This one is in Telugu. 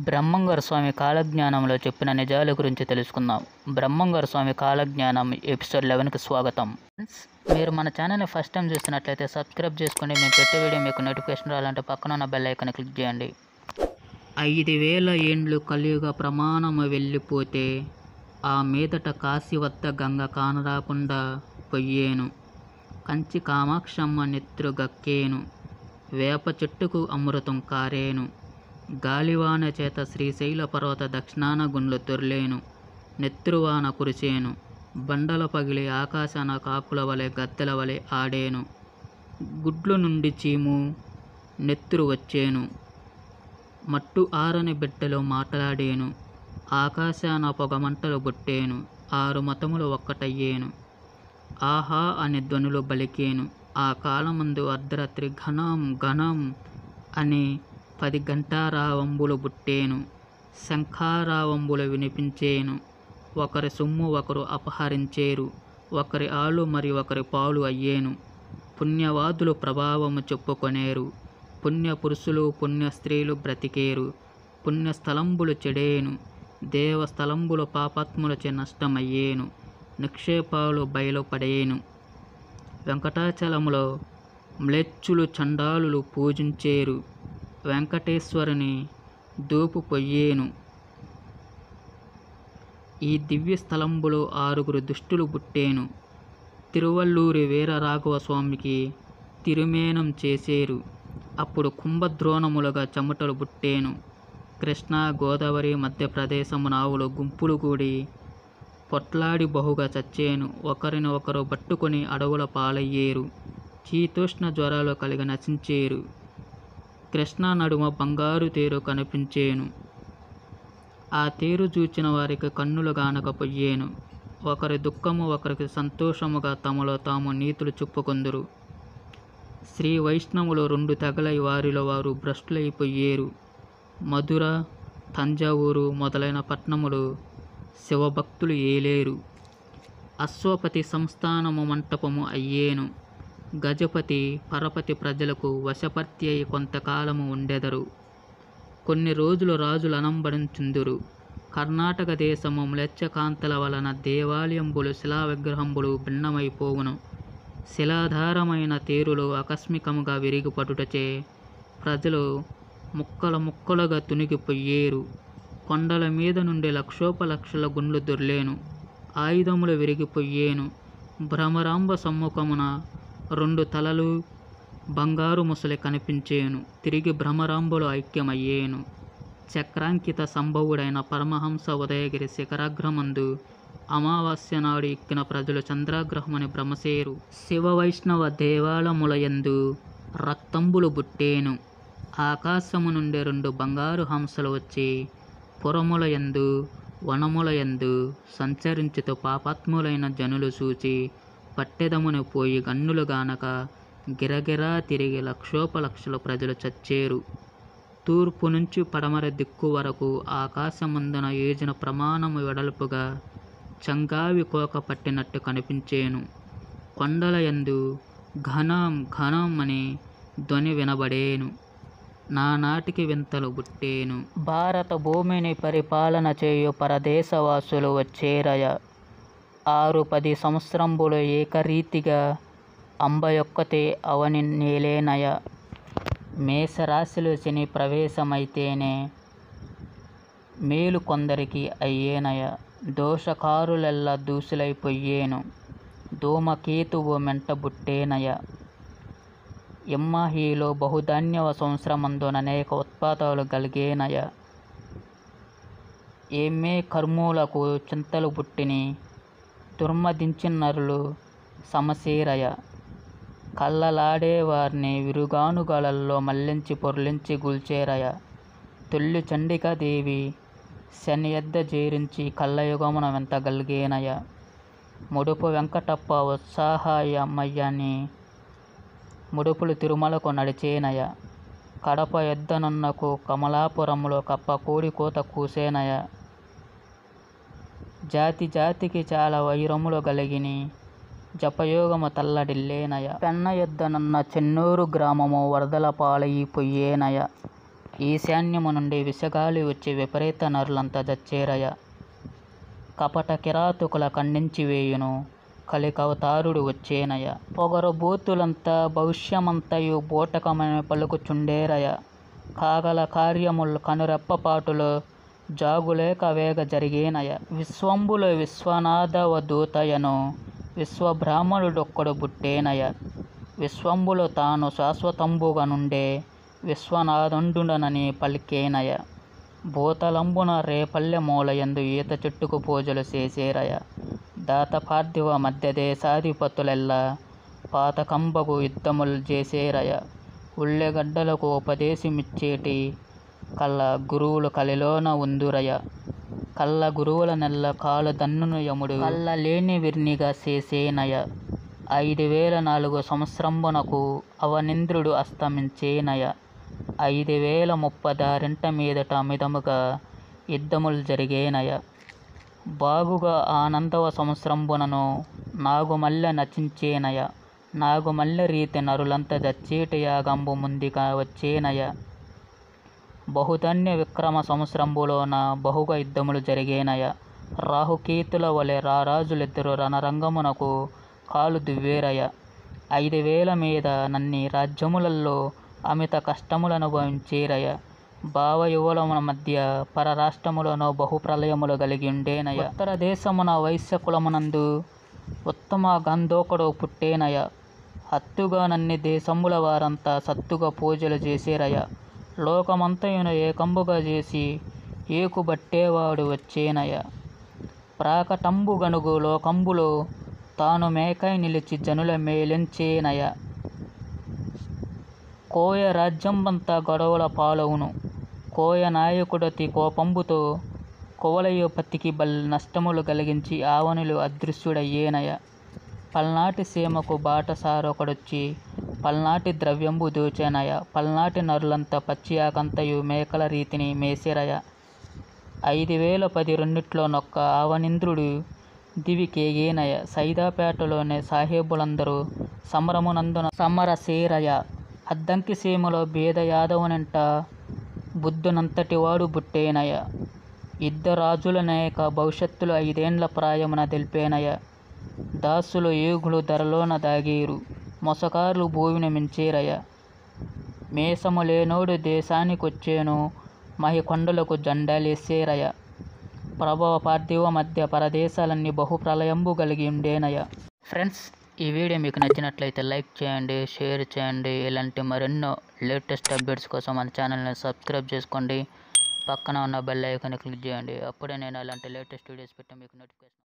బ్రహ్మంగారు స్వామి కాలజ్ఞానంలో చెప్పిన నిజాల గురించి తెలుసుకుందాం బ్రహ్మంగారు స్వామి కాలజ్ఞానం ఎపిసోడ్ లెవెన్కి స్వాగతం ఫ్రెండ్స్, మీరు మన ఛానల్ని ఫస్ట్ టైం చూస్తున్నట్లయితే సబ్స్క్రైబ్ చేసుకోండి మేము పెట్టే వీడియో మీకు నోటిఫికేషన్ రావాలంటే పక్కన ఉన్న బెల్ ఐకాన్ క్లిక్ చేయండి ఐదు వేల ఏండ్లు కలియుగ ప్రమాణము వెళ్ళిపోతే ఆ మీదట కాశీ వద్ద గంగ కానరాకుండా పొయ్యేను కంచి కామాక్షమ్మ నెత్రు గక్కేను వేప చెట్టుకు అమృతం కారేను గాలివాన చేత శ్రీశైల పర్వత దక్షిణాన గుండ్లు దొర్లేను నెత్తురువాన కురిసేను బండల పగిలి ఆకాశాన కాకుల వలె గద్దెల వలె ఆడేను గుడ్లు నుండి చీము నెత్తురు వచ్చేను మట్టు ఆరని బిడ్డలో మాట్లాడేను ఆకాశాన పొగమంటలు బొట్టేను ఆరు మతములు ఒక్కటయ్యేను ఆహా అని ధ్వనులు బలికేను ఆ కాలమందు అర్ధరాత్రి ఘనం ఘనం అని పది గంటారావంబులు బుట్టేను శంఖారావంబులు వినిపించేను ఒకరి సొమ్ము ఒకరు అపహరించేరు ఒకరి ఆళ్ళు మరి ఒకరి పాలు అయ్యేను పుణ్యవాదులు ప్రభావము చెప్పుకొనేరు పుణ్య పురుషులు పుణ్య స్త్రీలు బ్రతికేరు పుణ్యస్థలంబులు చెడేను దేవస్థలంబులు పాపాత్ములచే నష్టమయ్యేను నిక్షేపాలు బయలుపడేను వెంకటాచలములో మ్లెచ్చులు చండాలులు పూజించేరు వెంకటేశ్వరుని దూపు పొయ్యేను ఈ దివ్య స్థలంబులో ఆరుగురు దుష్టులు పుట్టేను తిరువల్లూరి వీరరాఘవ స్వామికి తిరుమేనం చేసేరు అప్పుడు కుంభద్రోణములుగా చెమటలు పుట్టేను కృష్ణా గోదావరి మధ్యప్రదేశము నావులు గుంపులు కూడి పొట్లాడి బహుగా చచ్చేను ఒకరిని ఒకరు పట్టుకొని అడవుల పాలయ్యేరు శీతోష్ణ జ్వరాలు కలిగి నశించేరు కృష్ణా నడుమ బంగారు తేరు కనిపించేను ఆ తేరు చూచిన వారికి కన్నులు గానకపోయేను ఒకరి దుఃఖము ఒకరికి సంతోషముగా తమలో తాము నీతులు చెప్పుకొందురు శ్రీ వైష్ణవులు రెండు తెగలై వారిలో వారు భ్రష్టులైపోయేరు మధుర తంజావూరు మొదలైన పట్టణములు శివభక్తులు ఏలేరు అశ్వపతి సంస్థానము మంటపము అయ్యేను గజపతి పరపతి ప్రజలకు వశపర్తి అయి కొంతకాలము ఉండెదరు కొన్ని రోజులు రాజులు అనంబడించుందురు కర్ణాటక దేశము మ్లెచ్చకాంతల వలన దేవాలయంబులు శిలా విగ్రహంబులు భిన్నమైపోవును శిలాధారమైన తేరులు ఆకస్మికముగా విరిగిపడుటచే ప్రజలు ముక్కల ముక్కలుగా తునిగిపోయేరు కొండల మీద నుండి లక్షోపలక్షల గుండ్లు దొర్లేను ఆయుధములు విరిగిపోయేను భ్రమరాంబ సమ్ముఖమున రెండు తలలు బంగారు ముసలి కనిపించేను తిరిగి భ్రమరాంబులు ఐక్యమయ్యేను చక్రాంకిత సంభవుడైన పరమహంస ఉదయగిరి శిఖరాగ్రమందు అమావాస్య నాడు ఎక్కిన ప్రజలు చంద్రాగ్రహమని భ్రమసేరు శివ వైష్ణవ దేవాలములయందు రక్తంబులు బుట్టేను ఆకాశము నుండి రెండు బంగారు హంసలు వచ్చి పురములయందు వనములయందు సంచరించుతూ పాపాత్ములైన జనులు చూచి పట్టెదమును పోయి గన్నులు గానక గిరగిరా తిరిగి లక్షోపలక్షల ప్రజలు చచ్చేరు తూర్పు నుంచి పడమర దిక్కు వరకు ఆకాశమందున యోజన ప్రమాణము వెడల్పుగా చంగావి కోక పట్టినట్టు కనిపించేను కొండల యందు ఘనం ఘనం అని ధ్వని వినబడేను నానాటికి వింతలు బుట్టేను భారత భూమిని పరిపాలన చేయు పరదేశవాసులు వచ్చేరయ ఆరు పది సంవత్సరంబులు ఏకరీతిగా అంబయొక్కతే అవని నేలేనయ మేషరాశిలో శని ప్రవేశమైతేనే మేలు కొందరికి అయ్యేనయ దోషకారులెల్ల దూసులైపోయేను ధూమకేతువు మెంటబుట్టేనయ ఎమ్మహీలో బహుధాన్యవ సంవత్సరమందున అనేక ఉత్పాదాలు కలిగేనయ ఏమే కర్మూలకు చింతలు పుట్టిని దుర్మదించినరులు సమశీరయ కళ్ళలాడే వారిని విరుగానుగాలలో మళ్లించి పొర్లించి గుల్చేరయ తొల్లి చండికాదేవి శని ఎద్ద జేరించి కళ్ళయుగమున వెంతగలిగేనయ ముడుపు వెంకటప్ప ఉత్సాహయమయ్యని ముడుపులు తిరుమలకు నడిచేనయ కడప ఎద్దనున్నకు కమలాపురములో కప్ప కోడి కోత కూసేనయ జాతి జాతికి చాలా వైరములు కలిగిని జపయోగము తల్లడిల్లేనయ పెన్న ఎద్దనున్న చెన్నూరు గ్రామము వరదల పాలైపోయేనయ ఈశాన్యము నుండి విషగాలి వచ్చి విపరీత నరులంతా జచ్చేరయ కపట కిరాతుకుల ఖండించి వేయును కలికవతారుడు వచ్చేనయ పొగరు బూతులంతా భవిష్యమంతయు బూటకమని పలుకుచుండేరయ కాగల కార్యములు కనురెప్పపాటులో జాగులేక వేగ జరిగేనయ విశ్వంబులో విశ్వనాథవ దూతయను విశ్వబ్రాహ్మణుడొక్కడు బుట్టేనయ విశ్వంబులో తాను శాశ్వతంబుగా నుండే విశ్వనాథుండునని పలికేనయ భూతలంబున రేపల్లె మూలయందు ఈత చెట్టుకు పూజలు చేసేరయ దాత పార్థివ మధ్య దేశాధిపతులెల్లా పాతకంబగు యుద్ధములు చేసేరయ ఉల్లెగడ్డలకు ఉపదేశమిచ్చేటి కళ్ళ గురువులు కలిలోన ఉందురయ కళ్ళ గురువుల నెల్ల కాలు దన్నును యముడు కళ్ళ లేని విర్నిగా చేసేనయ ఐదు వేల నాలుగు సంవత్సరంబునకు అవనింద్రుడు అస్తమించేనయ ఐదు వేల ముప్పదారింట మీదట అమితముగా యుద్ధములు జరిగేనయ బాగుగా ఆనందవ సంవత్సరంబునను నాగుమల్లె నచించేనయ నాగుమల్లె రీతి నరులంత దచ్చేటి యాగంబు ముందుగా వచ్చేనయ బహుధన్య విక్రమ సంవత్సరంబులోన బహుగా యుద్ధములు జరిగేనయ రాహుకేతుల వలె రారాజులిద్దరు రణరంగమునకు కాలు దువ్వేరయ ఐదు వేల మీద నన్ని రాజ్యములలో అమిత కష్టములనుభవించేరయ భావయువలముల మధ్య పరరాష్ట్రములను బహుప్రలయములు కలిగి ఉండేనయ ఉత్తర దేశమున వైశ్య కులమునందు ఉత్తమ గంధోకడు పుట్టేనయ హత్తుగా నన్ని దేశముల వారంతా సత్తుగా పూజలు చేసేరయ లోకమంతయును ఏకంబుగా చేసి ఏకుబట్టేవాడు వచ్చేనయ ప్రాకటంబు గనుగు లోకంబులో తాను మేకై నిలిచి జనుల మేలెంచేనయ కోయ రాజ్యంబంతా గొడవల పాలవును కోయ నాయకుడతి కోపంబుతో కువలయోపతికి బల్ నష్టములు కలిగించి ఆవనులు అదృశ్యుడయ్యేనయ పల్నాటి సీమకు బాటసారొకడొచ్చి పల్నాటి ద్రవ్యంబు దోచెనయ పల్నాటి నరులంతా పచ్చి ఆకంతయు మేకల రీతిని మేసిరయ ఐదు వేల పది రెండిట్లో నొక్క ఆవనింద్రుడు దివికేగేనయ సైదాపేటలోని సాహేబులందరూ సమరమునందున సమరసేరయ అద్దంకి సీమలో బీద యాదవునంట బుద్ధునంతటి వాడు బుట్టేనయ ఇద్దరు రాజుల నాయక భవిష్యత్తులో ఐదేండ్ల ప్రాయమున తెలిపేనయ దాసులు ఏగులు ధరలోన దాగేరు మొసకార్లు భూమిని మించేరయ మేసము లేనోడు దేశానికొచ్చేను మహి కొండలకు జెండాలేసేరయ ప్రభవ పార్థివ మధ్య పరదేశాలన్నీ బహుప్రలయంబు కలిగి ఉండేనయ ఫ్రెండ్స్ ఈ వీడియో మీకు నచ్చినట్లయితే లైక్ చేయండి షేర్ చేయండి ఇలాంటి మరెన్నో లేటెస్ట్ అప్డేట్స్ కోసం మన ఛానల్ని సబ్స్క్రైబ్ చేసుకోండి పక్కన ఉన్న బెల్ ఐకాన్ క్లిక్ చేయండి అప్పుడే నేను అలాంటి లేటెస్ట్ వీడియోస్ పెట్టి మీకు నోటిఫికేషన్